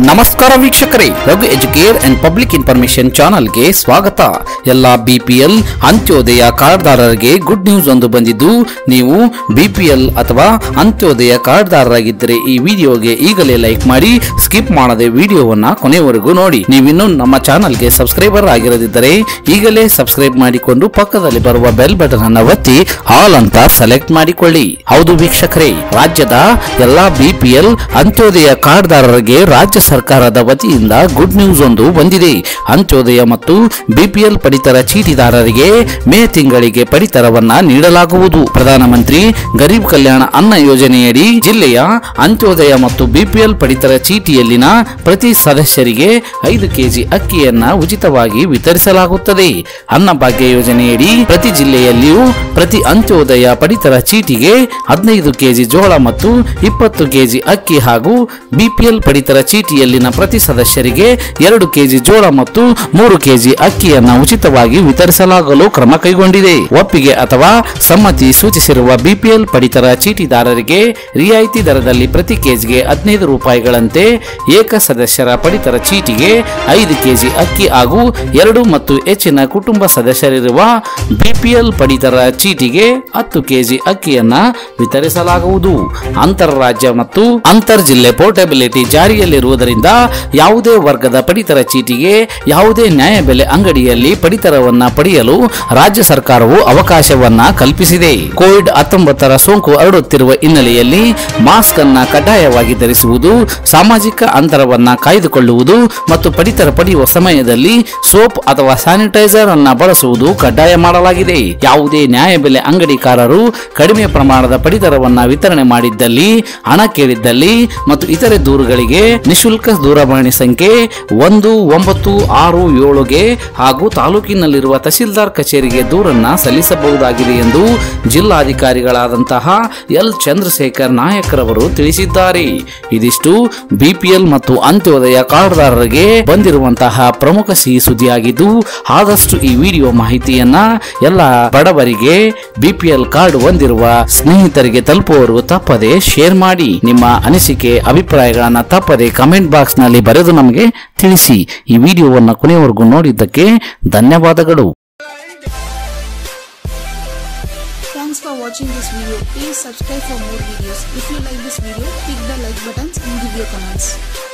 ನಮಸ್ಕಾರ ವೀಕ್ಷಕರೇ Raghu Educare and public information ಚಾನಲ್ಗೆ ಸ್ವಾಗತ ಎಲ್ಲ ಬಿಪಿಎಲ್ ಅಂತ್ಯೋದಯ ಕಾರ್ಡ್ದಾರರಿಗೆ ಗುಡ್ ನ್ಯೂಸ್ ಒಂದು ಬಂದಿದ್ದು ನೀವು ಬಿಪಿಎಲ್ ಅಥವಾ ಅಂತ್ಯೋದಯ ಕಾರ್ಡ್ದಾರರಾಗಿದ್ದರೆ ಈ ವಿಡಿಯೋಗೆ ಈಗಲೇ ಲೈಕ್ ಮಾಡಿ ಸ್ಕಿಪ್ ಮಾಡದೆ ವಿಡಿಯೋವನ್ನ ಕೊನೆವರೆಗೂ ನೋಡಿ ನೀವಿನ್ನೂ ನಮ್ಮ ಚಾನಲ್ಗೆ ಸಬ್ಸ್ಕ್ರೈಬರ್ ಆಗಿರದಿದ್ದರೆ ಈಗಲೇ ಸಬ್ಸ್ಕ್ರೈಬ್ ಮಾಡಿಕೊಂಡು ಪಕ್ಕದಲ್ಲಿ ಬರುವ ಬೆಲ್ ಬಟನ್ ಅನ್ನು ಒತ್ತಿ ಆಲ್ ಅಂತ ಸೆಲೆಕ್ಟ್ ಮಾಡಿಕೊಳ್ಳಿ ಹೌದು ವೀಕ್ಷಕರೇ ರಾಜ್ಯದ ಎಲ್ಲಾ ಬಿಪಿಎಲ್ ಅಂತ್ಯೋದಯ ಕಾರ್ಡ್ದಾರರಿಗೆ ರಾಜ್ಯ ಸರ್ಕಾರದ ವತಿಯಿಂದ ಗುಡ್ ನ್ಯೂಸ್ ಒಂದು ಬಂದಿದೆ ಅಂತ್ಯೋದಯ ಮತ್ತು ಬಿಪಿಎಲ್ ಪಡಿತರ ಚೀಟಿದಾರರಿಗೆ ಮೇ ತಿಂಗಳಿಗೆ ಪಡಿತರವನ್ನ ನೀಡಲಾಗುವುದು ಪ್ರಧಾನಮಂತ್ರಿ ಗರೀಬ್ ಕಲ್ಯಾಣ ಅನ್ನ ಯೋಜನೆಯಡಿ ಜಿಲ್ಲೆಯ ಅಂತ್ಯೋದಯ ಮತ್ತು ಬಿಪಿಎಲ್ ಪಡಿತರ ಚೀಟಿಯಲ್ಲಿನ ಪ್ರತಿ ಸದಸ್ಯರಿಗೆ ಐದು ಕೆಜಿ ಅಕ್ಕಿಯನ್ನ ಉಚಿತವಾಗಿ ವಿತರಿಸಲಾಗುತ್ತದೆ ಅನ್ನಭಾಗ್ಯ ಯೋಜನೆಯಡಿ ಪ್ರತಿ ಜಿಲ್ಲೆಯಲ್ಲಿಯೂ ಪ್ರತಿ ಅಂತ್ಯೋದಯ ಪಡಿತರ ಚೀಟಿಗೆ ಹದಿನೈದು ಕೆಜಿ ಜೋಳ ಮತ್ತು ಇಪ್ಪತ್ತು ಕೆಜಿ ಅಕ್ಕಿ ಹಾಗೂ ಬಿಪಿಎಲ್ ಪಡಿತರ ಚೀಟಿಯಲ್ಲಿನ ಪ್ರತಿ ಸದಸ್ಯರಿಗೆ ಎರಡು ಕೆಜಿ ಜೋಳ ಮತ್ತು ಮೂರು ಕೆಜಿ ಅಕ್ಕಿಯನ್ನ ಉಚಿತವಾಗಿ ವಿತರಿಸಲಾಗಲು ಕ್ರಮ ಕೈಗೊಂಡಿದೆ ಒಪ್ಪಿಗೆ ಅಥವಾ ಸಮ್ಮತಿ ಸೂಚಿಸಿರುವ ಬಿಪಿಎಲ್ ಪಡಿತರ ಚೀಟಿದಾರರಿಗೆ ರಿಯಾಯಿತಿ ದರದಲ್ಲಿ ಪ್ರತಿ ಕೆಜಿಗೆ ಹದಿನೈದು ರೂಪಾಯಿಗಳಂತೆ ಏಕ ಸದಸ್ಯರ ಪಡಿತರ ಚೀಟಿಗೆ ಐದು ಕೆಜಿ ಅಕ್ಕಿ ಹಾಗೂ ಎರಡು ಮತ್ತು ಹೆಚ್ಚಿನ ಕುಟುಂಬ ಸದಸ್ಯರಿರುವ ಬಿಪಿಎಲ್ ಪಡಿತರ ಚೀಟಿಗೆ ಹತ್ತು ಕೆಜಿ ಅಕ್ಕಿಯನ್ನ ವಿತರಿಸಲಾಗುವುದು ಅಂತರರಾಜ್ಯ ಮತ್ತು ಅಂತರ್ ಜಿಲ್ಲೆ ಪೋರ್ಟಬಿಲಿಟಿ ಜಾರಿಯಲ್ಲಿರುವುದರಿಂದ ಯಾವುದೇ ವರ್ಗದ ಪಡಿತರ ಚೀಟಿಗೆ ಯಾವುದೇ ನ್ಯಾಯಬೆಲೆ ಅಂಗಡಿಯಲ್ಲಿ ಪಡಿತರವನ್ನ ಪಡೆಯಲು ರಾಜ್ಯ ಸರ್ಕಾರವು ಅವಕಾಶವನ್ನ ಕಲ್ಪಿಸಿದೆ ಕೋವಿಡ್ ಹತ್ತೊಂಬತ್ತರ ಸೋಂಕು ಹರಡುತ್ತಿರುವ ಹಿನ್ನೆಲೆಯಲ್ಲಿ ಮಾಸ್ಕ್ ಅನ್ನ ಕಡ್ಡಾಯವಾಗಿ ಧರಿಸುವುದು ಸಾಮಾಜಿಕ ಅಂತರವನ್ನ ಕಾಯ್ದುಕೊಳ್ಳುವುದು ಮತ್ತು ಪಡಿತರ ಪಡೆಯುವ ಸಮಯದಲ್ಲಿ ಸೋಪ್ ಅಥವಾ ಸ್ಯಾನಿಟೈಸರ್ ಅನ್ನ ಬಳಸುವುದು ಕಡ್ಡಾಯ ಮಾಡಲಾಗಿದೆ ಯಾವುದೇ ನ್ಯಾಯಬೆಲೆ ಅಂಗಡಿಕಾರರು ಕಡಿಮೆ ಪ್ರಮಾಣದ ಪಡಿತರವನ್ನ ವಿತರಣೆ ಮಾಡಿದ್ದಲ್ಲಿ ಹಣ ಕೇಳಿದ್ದಲ್ಲಿ ಮತ್ತು ಇತರೆ ದೂರುಗಳಿಗೆ ನಿಶುಲ್ಕ ದೂರವಾಣಿ ಸಂಖ್ಯೆ ಒಂದು ಒಂಬತ್ತು ಆರು ಏಳುಗೆ ಹಾಗೂ ತಾಲೂಕಿನಲ್ಲಿರುವ ತಹಸೀಲ್ದಾರ್ ಕಚೇರಿಗೆ ದೂರನ್ನ ಸಲ್ಲಿಸಬಹುದಾಗಿದೆ ಎಂದು ಜಿಲ್ಲಾಧಿಕಾರಿಗಳಾದಂತಹ ಎಲ್ ಚಂದ್ರಶೇಖರ್ ನಾಯಕರವರು ತಿಳಿಸಿದ್ದಾರೆ ಇದಿಷ್ಟು ಬಿಪಿಎಲ್ ಮತ್ತು ಅಂತ್ಯೋದಯ ಕಾರ್ಡ್ದಾರರಿಗೆ ಬಂದಿರುವಂತಹ ಪ್ರಮುಖ ಸಿಹಿ ಸುದ್ದಿಯಾಗಿದ್ದು ಆದಷ್ಟು ಈ ವಿಡಿಯೋ ಮಾಹಿತಿಯನ್ನ ಎಲ್ಲ ಬಡವರಿಗೆ ಬಿಪಿಎಲ್ ಕಾರ್ಡ್ ಹೊಂದಿರುವ ಸ್ನೇಹಿತರಿಗೆ ತಲುಪುವವರು ತಪ್ಪದೆ ಶೇರ್ ಮಾಡಿ ನಿಮ್ಮ ಅನಿಸಿಕೆ ಅಭಿಪ್ರಾಯಗಳನ್ನ ತಪ್ಪದೆ ಕಮೆಂಟ್ ಬಾಕ್ಸ್ ನಲ್ಲಿ ಬರೆದು ನಮಗೆ ತಿಳಿಸಿ ಈ ವಿಡಿಯೋವನ್ನು ಕೊನೆಯವರೆಗೂ ನೋಡಿದ್ದಕ್ಕೆ ಧನ್ಯವಾದಗಳು Thanks for watching this video. Please subscribe for more videos. If you like this video, click the like buttons and give your comments.